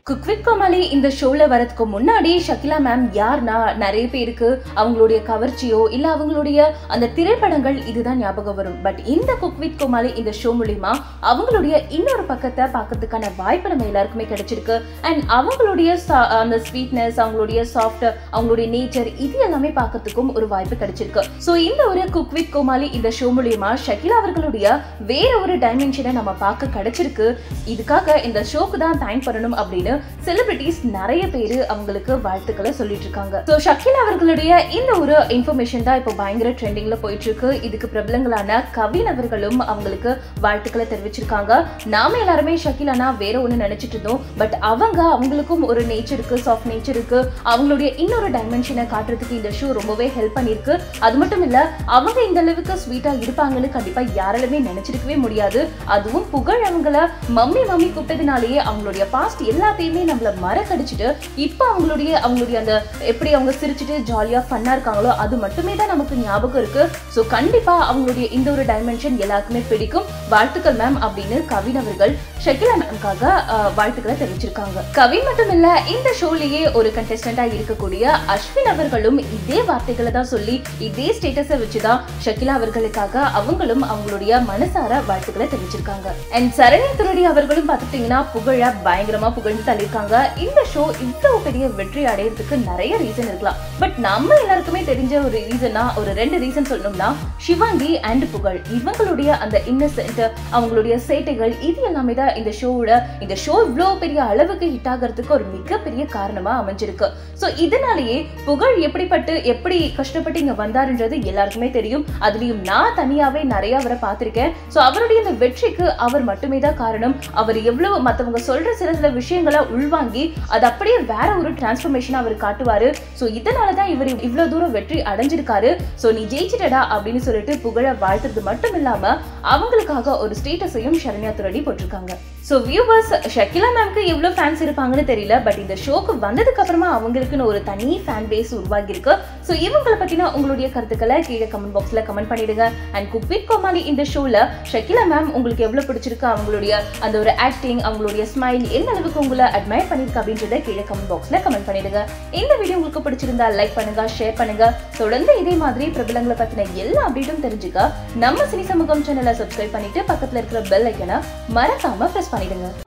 cook with கோமாளி இந்த ஷோல வரதுக்கு முன்னாடி ஷக்கிலா மேம் யார்னா நிறைய பேருக்கு அவங்களுடைய கவர்ச்சியோ இல்ல அவங்களுடைய அந்த திரைப்படங்கள் இதுதான் ஞாபகம் வரும் பட் இந்த குக்வித் கோமாளி இந்த ஷோ மூலியமா அவங்களுடைய இன்னொரு பக்கத்தை பார்க்கறதுக்கான வாய்ப்பு நம்ம எல்லாருக்குமே கிடைச்சிருக்கு அண்ட் அவங்களுடைய சா- அந்த ஸ்வீட்னஸ் அவங்களுடைய சாஃப்ட் அவங்களுடைய நேச்சர் இது எல்லாமே பார்க்கறதுக்கும் ஒரு வாய்ப்பு கிடைச்சிருக்கு ஸோ இந்த ஒரு குக்வித் கோமாளி இந்த ஷோ மூலியமா ஷக்கிலா அவர்களுடைய வேற ஒரு டைமென்ஷனை நம்ம பார்க்க கிடைச்சிருக்கு இதுக்காக இந்த ஷோக்கு தான் தேங்க் பண்ணணும் அப்படின்னு செலிபிரிட்டிஸ் நிறைய பேர் அவங்களுக்கு வாழ்த்துக்களை சொல்லிட்டு இருக்காங்க ஸோ ஷக்கிலா அவர்களுடைய இந்த ஒரு இன்ஃபர்மேஷன் தான் இப்போ பயங்கர ட்ரெண்டிங்ல போயிட்டு இருக்கு இதுக்கு பிரபலங்களான கவின் அவர்களும் அவங்களுக்கு வாழ்த்துக்களை தெரிவிச்சிருக்காங்க நாம எல்லாருமே ஷக்கிலானா வேற ஒன்று நினைச்சிட்டு இருந்தோம் பட் அவங்க அவங்களுக்கும் ஒரு நேச்சர் இருக்கு சாஃப்ட் நேச்சர் இருக்கு அவங்களுடைய இன்னொரு டைமென்ஷனை காட்டுறதுக்கு இந்த ஷோ ரொம்பவே ஹெல்ப் பண்ணிருக்கு அது மட்டும் இல்ல அவங்க இந்த அளவுக்கு ஸ்வீட்டா இருப்பாங்கன்னு கண்டிப்பா யாராலுமே நினைச்சிருக்கவே முடியாது அதுவும் புகழ் அவங்கள மம்மி மம்மி கூப்பிட்டதுனாலேயே அவங்களுடைய பாஸ்ட் எல்லாத்தையுமே நம்மள மறக்கடிச்சிட்டு இப்போ அவங்களுடைய அவங்களுடைய அந்த எப்படி அவங்க சிரிச்சிட்டு ஜாலியா ஃபன்னா இருக்காங்களோ அது மட்டுமே தான் நமக்கு ஞாபகம் இருக்கு ஸோ கண்டிப்பா அவங்களுடைய இந்த ஒரு டைமென்ஷன் எல்லாருக்குமே பிடிக்கும் வாழ்த்துக்கள் மேம் அப்படின்னு கவின் அவர்கள் ஷக்கிலா மேம்காக அஹ், வாழ்த்துக்களை தெரிவிச்சிருக்காங்க கவின் மட்டும் இல்ல இந்த ஷோலயே ஒரு கண்டெஸ்டண்டா இருக்கக்கூடிய அஸ்வின் அவர்களும் இதே வார்த்தைகளை தான் சொல்லி இதே ஸ்டேட்டஸை வச்சுதான் ஷக்கிலா அவர்களுக்காக அவங்களும் அவங்களுடைய மனசார வாழ்த்துக்களை தெரிவிச்சிருக்காங்க அண்ட் சரண்யா துரடி அவர்களும் பார்த்துட்டீங்கன்னா புகழ பயங்கரமா புகழ்ந்து தள்ளியிருக்காங்க இந்த ஷோ இவ்வளவு பெரிய வெற்றி அடையறதுக்கு நிறைய ரீசன் இருக்கலாம் பட் நம்ம எல்லாருக்குமே தெரிஞ்ச ஒரு ரீசனா ஒரு ரெண்டு ரீசன் சொல்லணும்னா சிவாங்கி அண்ட் புகழ் இவங்களுடைய அந்த இன்னசென்ட் அவங்களுடைய சேட்டைகள் இது எல்லாமே தான் இந்த ஷோவோட இந்த ஷோ இவ்வளவு பெரிய அளவுக்கு ஹிட் ஆகிறதுக்கு ஒரு மிகப்பெரிய காரணமா அமைஞ்சிருக்கு ஸோ இதனாலேயே புகழ் எப்படிப்பட்டு எப்படி கஷ்டப்பட்டு இங்க வந்தாருன்றது எல்லாருக்குமே தெரியும் அதுலயும் நான் தனியாவே நிறைய அவரை பார்த்திருக்கேன் ஸோ அவருடைய இந்த வெற்றிக்கு அவர் மட்டுமே தான் காரணம் அவர் எவ்வளவு மத்தவங்க சொல்ற சில சில விஷயங்களை உள்வாங்கி அது அப்படியே வேற ஒரு டிரான்ஸ்ஃபர்மேஷன் அவர் காட்டுவாரு ஸோ இதனால தான் இவர் இவ்வளவு தூரம் வெற்றி அடைஞ்சிருக்காரு ஸோ நீ ஜெயிச்சிட்டடா அப்படின்னு சொல்லிட்டு புகழ வாழ்த்துறது மட்டும் இல்லாம அவங்களுக்காக ஒரு ஸ்டேட்டஸையும் சரண்யா துரடி போட்டிருக்காங்க ஸோ வியூவர்ஸ் ஷக்கிலா மேம்க்கு எவ்வளோ ஃபேன்ஸ் இருப்பாங்கன்னு தெரியல பட் இந்த ஷோக்கு வந்ததுக்கு அப்புறமா அவங்களுக்குன்னு ஒரு தனி ஃபேன் பேஸ் உருவாகி இருக்கு ஸோ இவங்களை பத்தின உங்களுடைய கருத்துக்களை கீழே கமெண்ட் பாக்ஸ்ல கமெண்ட் பண்ணிடுங்க அண்ட் குக்வித் கோமாளி இந்த ஷோல ஷக்கிலா மேம் உங்களுக்கு எவ்வளவு பிடிச்சிருக்கு அவங்களுடைய அந்த ஒரு ஆக்டிங் அவங்களுடைய ஸ்மைல் எந்த அளவுக்கு உங்களை அட்மையர் பண்ணிருக்கு அப்படின்றத கீழே கமெண்ட் பாக்ஸ்ல கமெண்ட் பண்ணிடுங்க இந்த வீடியோ உங்களுக்கு பிடிச்சிருந்தா லைக் பண்ணுங்க ஷேர் பண்ணுங்க தொடர்ந்து இதே மாதிரி பிரபலங்களை பத்தின எல்லா அப்டேட்டும் தெரிஞ்சுக்க நம்ம சினி சமூகம் சேனலை சப்ஸ்கிரைப் பண்ணிட்டு பக்கத்துல இருக்கிற பெல் ஐக்கனை மறக்காம பிரஸ் பண்ணிடுங்க